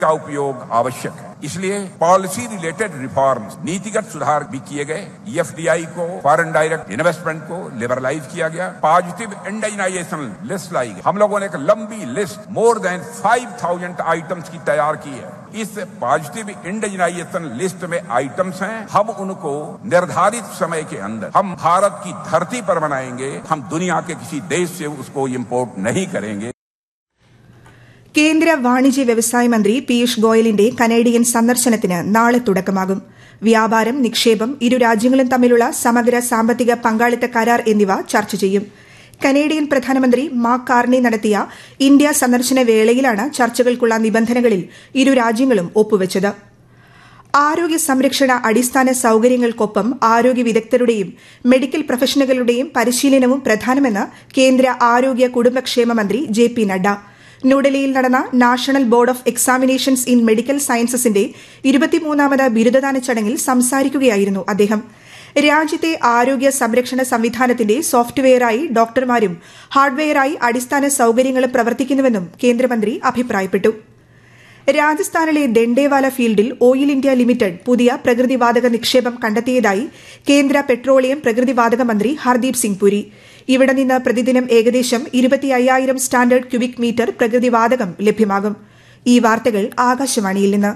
का उपयोग आवश्यक है इसलिए पॉलिसी रिलेटेड रिफॉर्म्स नीतिगत सुधार भी किए गए ईएफडीआई को फॉरेन डायरेक्ट इन्वेस्टमेंट को लिबरलाइज किया गया पॉजिटिव इंडाइनाइजेशन लिस्ट लाई गई हम लोगों ने एक लंबी लिस्ट मोर देन 5000 आइटम्स की तैयार की है इस पॉजिटिव इंडाइनाइजेशन लिस्ट में आइटम्स हैं हम उनको निर्धारित समय के अंदर हम भारत की धरती पर बनाएंगे हम दुनिया के किसी देश से उसको इम्पोर्ट नहीं करेंगे കേന്ദ്ര വാണിജ്യ വ്യവസായ മന്ത്രി പീയൂഷ് ഗോയലിന്റെ കനേഡിയൻ സന്ദർശനത്തിന് നാളെ തുടക്കമാകും വ്യാപാരം നിക്ഷേപം ഇരു രാജ്യങ്ങളും തമ്മിലുള്ള സമഗ്ര സാമ്പത്തിക പങ്കാളിത്ത കരാർ എന്നിവ ചർച്ച ചെയ്യും കനേഡിയൻ പ്രധാനമന്ത്രി മാർക്ക് കാർണി നടത്തിയ ഇന്ത്യ സന്ദർശന വേളയിലാണ് ചർച്ചകൾക്കുള്ള നിബന്ധനകളിൽ ഇരു രാജ്യങ്ങളും ഒപ്പുവച്ചത് ആരോഗ്യ സംരക്ഷണ അടിസ്ഥാന സൌകര്യങ്ങൾക്കൊപ്പം ആരോഗ്യ വിദഗ്ധരുടെയും മെഡിക്കൽ പ്രൊഫഷണലുകളുടെയും പരിശീലനവും പ്രധാനമെന്ന് കേന്ദ്ര ആരോഗ്യ കുടുംബക്ഷേമ മന്ത്രി ജെ പി നഡ്ഡ ന്യൂഡൽഹിയിൽ നടന്ന national board of examinations in medical സയൻസസിന്റെ ഇരുപത്തിമൂന്നാമത് ബിരുദദാന ചടങ്ങിൽ സംസാരിക്കുകയായിരുന്നു അദ്ദേഹം രാജ്യത്തെ ആരോഗ്യ സംരക്ഷണ സംവിധാനത്തിന്റെ സോഫ്റ്റ്വെയറായി ഡോക്ടർമാരും ഹാർഡ്വെയറായി അടിസ്ഥാന സൌകര്യങ്ങളും പ്രവർത്തിക്കുന്നുവെന്നും കേന്ദ്രമന്ത്രി അഭിപ്രായപ്പെട്ടു രാജസ്ഥാനിലെ ദണ്ഡേവാല ഫീൽഡിൽ ഓയിൽ ഇന്ത്യ ലിമിറ്റഡ് പുതിയ പ്രകൃതിവാതക നിക്ഷേപം കണ്ടെത്തിയതായി കേന്ദ്ര പെട്രോളിയം പ്രകൃതിവാതക മന്ത്രി ഹർദീപ് സിംഗ് പുരി ഇവിടെ നിന്ന് പ്രതിദിനം ഏകദേശം ഇരുപത്തി അയ്യായിരം സ്റ്റാൻഡേർഡ് ക്യൂബിക് മീറ്റർ പ്രകൃതിവാതകം ലഭ്യമാകും ഈ വാർത്തകൾ ആകാശവാണിയിൽ നിന്ന്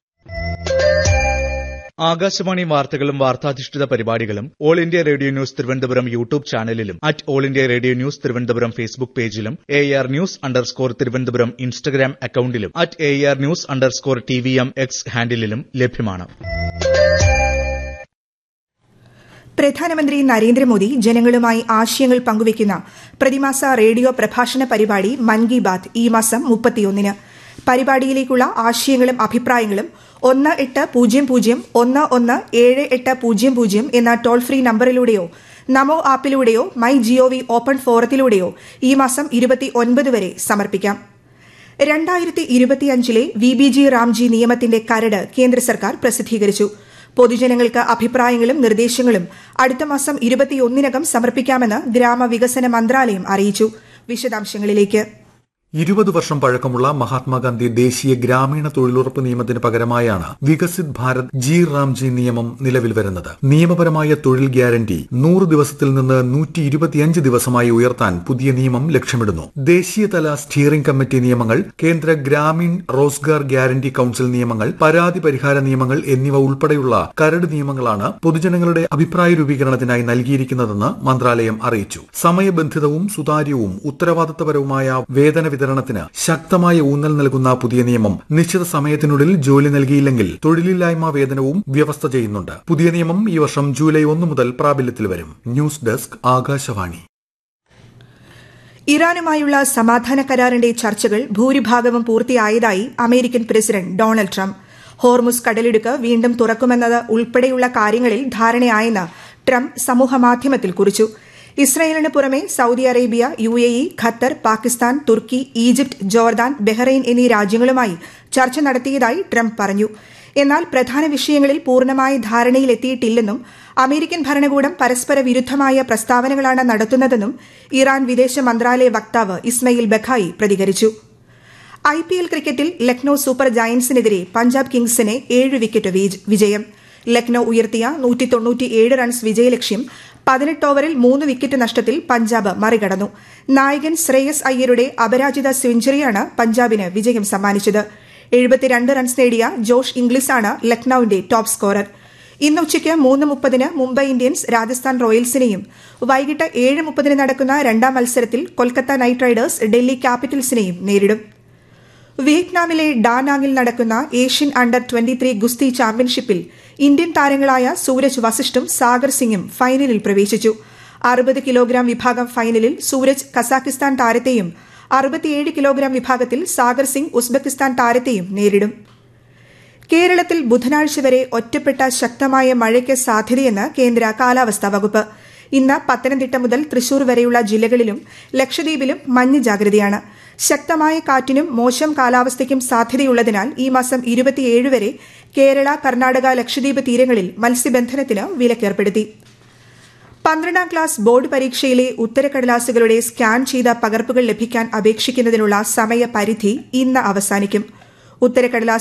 ആകാശവാണി വാർത്തകളും വാർത്താധിഷ്ഠിത പരിപാടികളും all India radio news Thiruvananthapuram YouTube ചാനലിലും at all India radio news Thiruvananthapuram Facebook പേജിലും A R news underscore Thiruvananthapuram Instagram അക്കൌണ്ടിലും at A R news underscore T V M X ഹാൻഡിലും ലഭ്യമാണ് പ്രധാനമന്ത്രി നരേന്ദ്രമോദി ജനങ്ങളുമായി ആശയങ്ങൾ പങ്കുവയ്ക്കുന്ന പ്രതിമാസ റേഡിയോ പ്രഭാഷണ പരിപാടി മൻ കി ബാത് ഈ മാസം മുപ്പത്തിയൊന്നിന് പരിപാടിയിലേക്കുള്ള ആശയങ്ങളും അഭിപ്രായങ്ങളും ഒന്ന് എട്ട് പൂജ്യം പൂജ്യം ഒന്ന് ഒന്ന് ഏഴ് എട്ട് പൂജ്യം പൂജ്യം എന്ന ടോൾ ഫ്രീ നമ്പറിലൂടെയോ നമോ ആപ്പിലൂടെയോ മൈ ജിഒവി ഓപ്പൺ ഫോറത്തിലൂടെയോ ഈ മാസം ഇരുപത്തി ഒൻപത് വരെ സമർപ്പിക്കാം രണ്ടായിരത്തി ഇരുപത്തിയഞ്ചിലെ വി ബി ജി റാംജി നിയമത്തിന്റെ കരട് കേന്ദ്ര സർക്കാർ പ്രസിദ്ധീകരിച്ചു പൊതുജനങ്ങൾക്ക് അഭിപ്രായങ്ങളും നിർദ്ദേശങ്ങളും അടുത്ത മാസം ഇരുപത്തിയൊന്നിനകം സമർപ്പിക്കാമെന്ന് ഗ്രാമവികസന മന്ത്രാലയം അറിയിച്ചു വിശദാംശങ്ങളിലേക്ക് ഇരുപത് വർഷം പഴക്കമുള്ള മഹാത്മാഗാന്ധി ദേശീയ ഗ്രാമീണ തൊഴിലുറപ്പ് നിയമത്തിന് പകരമായാണ് വികസിത് ഭാരത് ജി റാംജി നിയമം നിലവിൽ വരുന്നത് നിയമപരമായ തൊഴിൽ ഗ്യാരണ്ടി നൂറ് ദിവസത്തിൽ നിന്ന് നൂറ്റി ഇരുപത്തിയഞ്ച് ദിവസമായി ഉയർത്താൻ പുതിയ നിയമം ലക്ഷ്യമിടുന്നു ദേശീയതല സ്റ്റിയറിംഗ് കമ്മിറ്റി നിയമങ്ങൾ കേന്ദ്ര ഗ്രാമീൺ റോസ്ഗാർ ഗ്യാരണ്ടി കൌൺസിൽ നിയമങ്ങൾ പരാതി പരിഹാര നിയമങ്ങൾ എന്നിവ ഉൾപ്പെടെയുള്ള കരട് നിയമങ്ങളാണ് പൊതുജനങ്ങളുടെ അഭിപ്രായ രൂപീകരണത്തിനായി നൽകിയിരിക്കുന്നതെന്ന് മന്ത്രാലയം അറിയിച്ചു സമയബന്ധിതവും സുതാര്യവും ഉത്തരവാദിത്തപരവുമായ വേതന വിതരണത്തിന് ശക്തമായ ഊന്നൽ നൽകുന്ന പുതിയ നിയമം നിശ്ചിത സമയത്തിനുള്ളിൽ ജോലി നൽകിയില്ലെങ്കിൽ തൊഴിലില്ലായ്മ വേതനവും വ്യവസ്ഥ ചെയ്യുന്നുണ്ട് പുതിയ നിയമം ഈ വർഷം ജൂലൈ ഒന്ന് മുതൽ പ്രാബല്യത്തിൽ വരും ന്യൂസ് ഡെസ്ക് ആകാശവാണി ഇറാനുമായുള്ള സമാധാന കരാറിന്റെ ചർച്ചകൾ ഭൂരിഭാഗവും പൂർത്തിയായതായി American president Donald Trump Hormuz കടലിടുക്ക് വീണ്ടും തുറക്കുമെന്നത് ഉൾപ്പെടെയുള്ള കാര്യങ്ങളിൽ ധാരണയായെന്ന് ട്രംപ് സമൂഹമാധ്യമത്തിൽ കുറിച്ചു ഇസ്രയേലിന് പുറമെ Saudi Arabia U A E Qatar Pakistan തുർക്കി ഈജിപ്ത് ജോർദാൻ ബഹ്റൈൻ എന്നീ രാജ്യങ്ങളുമായി ചർച്ച നടത്തിയതായി ട്രംപ് പറഞ്ഞു എന്നാൽ പ്രധാന വിഷയങ്ങളിൽ പൂർണ്ണമായ ധാരണയിലെത്തിയിട്ടില്ലെന്നും അമേരിക്കൻ ഭരണകൂടം പരസ്പര വിരുദ്ധമായ പ്രസ്താവനകളാണ് നടത്തുന്നതെന്നും ഇറാൻ വിദേശ മന്ത്രാലയ വക്താവ് ഇസ്മയിൽ ബഖായി പ്രതികരിച്ചു ഐ പി എൽ ക്രിക്കറ്റിൽ ലക്നൌ സൂപ്പർ ജയന്റ്സിനെതിരെ പഞ്ചാബ് കിങ്സിന് ഏഴ് വിക്കറ്റ് വിജയം ലക്നൌ ഉയർത്തിയ നൂറ്റി തൊണ്ണൂറ്റിയേഴ് റൺസ് വിജയലക്ഷ്യം പതിനെട്ട് ഓവറിൽ മൂന്ന് വിക്കറ്റ് നഷ്ടത്തിൽ പഞ്ചാബ് മറികടന്നു നായകൻ ശ്രേയസ് അയ്യരുടെ അപരാജിത സെഞ്ചുറിയാണ് പഞ്ചാബിന് വിജയം സമ്മാനിച്ചത് എഴുപത്തിരണ്ട് റൺസ് നേടിയ ജോഷ് ഇംഗ്ലിസാണ് ലക്നൌവിന്റെ ടോപ്പ് സ്കോറർ ഇന്ന് ഉച്ചയ്ക്ക് മൂന്ന് മുപ്പതിന് മുംബൈ ഇന്ത്യൻസ് രാജസ്ഥാൻ റോയൽസിനെയും വൈകിട്ട് ഏഴ് മുപ്പതിന് നടക്കുന്ന രണ്ടാം മത്സരത്തിൽ കൊൽക്കത്ത നൈറ്റ് റൈഡേഴ്സ് ഡൽഹി ക്യാപിറ്റൽസിനെയും നേരിടും വിയറ്റ്നാമിലെ ഡാനാങ്ങിൽ നടക്കുന്ന ഏഷ്യൻ അണ്ടർ ട്വന്റി ത്രീ ഗുസ്തി ചാമ്പ്യൻഷിപ്പിൽ ഇന്ത്യൻ താരങ്ങളായ സൂരജ് വസിഷ്ഠും സാഗർ സിംഗും ഫൈനലിൽ പ്രവേശിച്ചു അറുപത് കിലോഗ്രാം വിഭാഗം ഫൈനലിൽ സൂരജ് കസാഖിസ്ഥാൻ താരത്തെയും അറുപത്തിയേഴ് കിലോഗ്രാം വിഭാഗത്തിൽ സാഗർ സിംഗ് ഉസ്ബെക്കിസ്ഥാൻ താരത്തെയും നേരിടും കേരളത്തിൽ ബുധനാഴ്ച വരെ ഒറ്റപ്പെട്ട ശക്തമായ മഴയ്ക്ക് സാധ്യതയെന്ന് കേന്ദ്ര കാലാവസ്ഥാ വകുപ്പ് ഇന്ന് പത്തനംതിട്ട മുതൽ തൃശൂർ വരെയുള്ള ജില്ലകളിലും ലക്ഷദ്വീപിലും മഞ്ഞ ജാഗ്രതയാണ് ശക്തമായ കാറ്റിനും മോശം കാലാവസ്ഥയ്ക്കും സാധ്യതയുള്ളതിനാൽ ഈ മാസം ഇരുപത്തിയേഴ് വരെ കേരള കർണാടക ലക്ഷദ്വീപ് തീരങ്ങളിൽ മത്സ്യബന്ധനത്തിന് വിലക്കേർപ്പെടുത്തി പന്ത്രണ്ടാം ക്ലാസ് ബോർഡ് പരീക്ഷയിലെ ഉത്തരക്കടലാസുകളുടെ സ്കാൻ ചെയ്ത പകർപ്പുകൾ ലഭിക്കാൻ അപേക്ഷിക്കുന്നതിനുള്ള സമയപരിധി ഇന്ന് അവസാനിക്കും ഉത്തരക്കടലാസ്